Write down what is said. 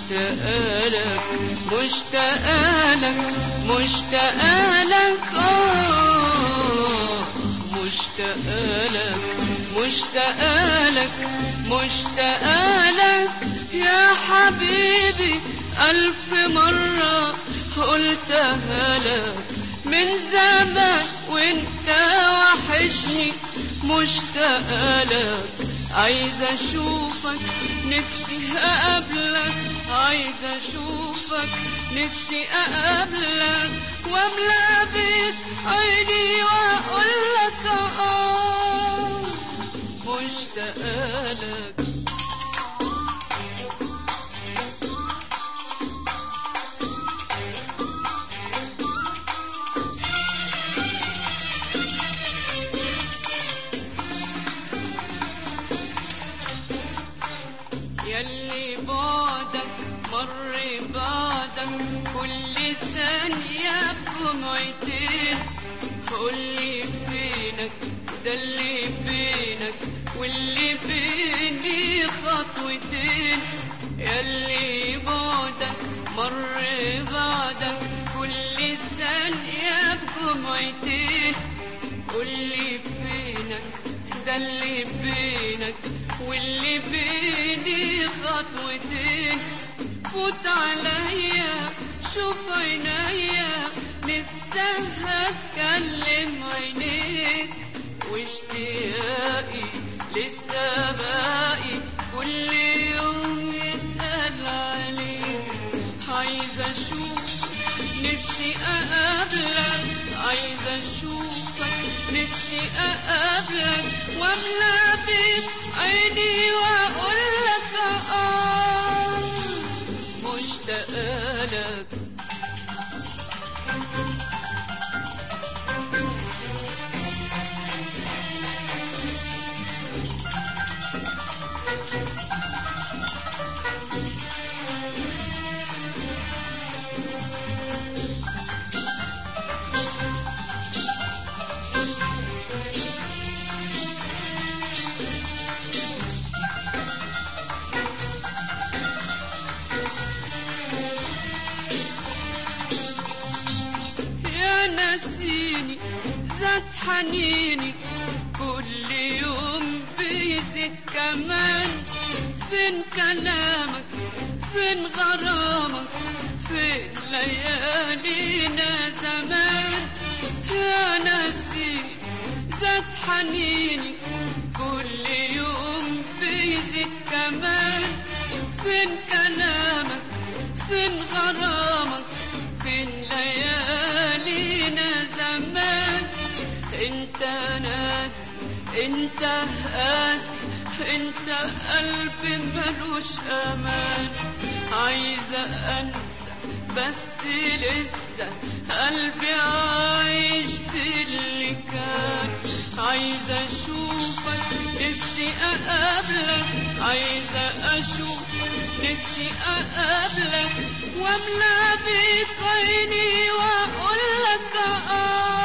مشتاقة لك مشتاقة لك مشتاقة لك آه مشتاقة لك مشتاقة لك مشتاقة لك يا حبيبي ألف مرة قلتها لك من زمان وانت وحشني مشتاقة لك عايزة اشوفك نفسي اقابلك عايزة اشوفك نفسي اقابلك واملى بيت عيني واقول لك اه مشتاقة لك يلي بعدك مر بعدك كل ثانية بجمعتين قولي فينك ده اللي بينك واللي بيني خطوتين يلي بعدك مر بعدك كل ثانية بجمعتين قولي فينك ده اللي بينك واللي بيني خطوتين فوت عليا شوف عينيا نفسها اتكلم عينيك واشتياقي لسه باقي كل يوم يسأل عليك عايزة اشوف نفسي اقابلك عايزة اشوفك نفسي اقابلك واملى بيت عيني واقول لك اه مشتاقة لك يا نسيني زاد حنيني كل يوم بيزيد كمان فين كلامك فين غرامك فين ليالينا زمان يا نسيني زاد حنيني كل يوم بيزيد كمان فين كلامك فين غرامك فين ليالينا زمان انت ناسي انت قاسي انت قلبي ملوش امان عايزة انسى بس لسه قلبي عايش في اللي كان عايزة اشوفك نفسي اقابلك عايزة اشوف نفسي اقابلك واملى بيك عيني واقول لك اه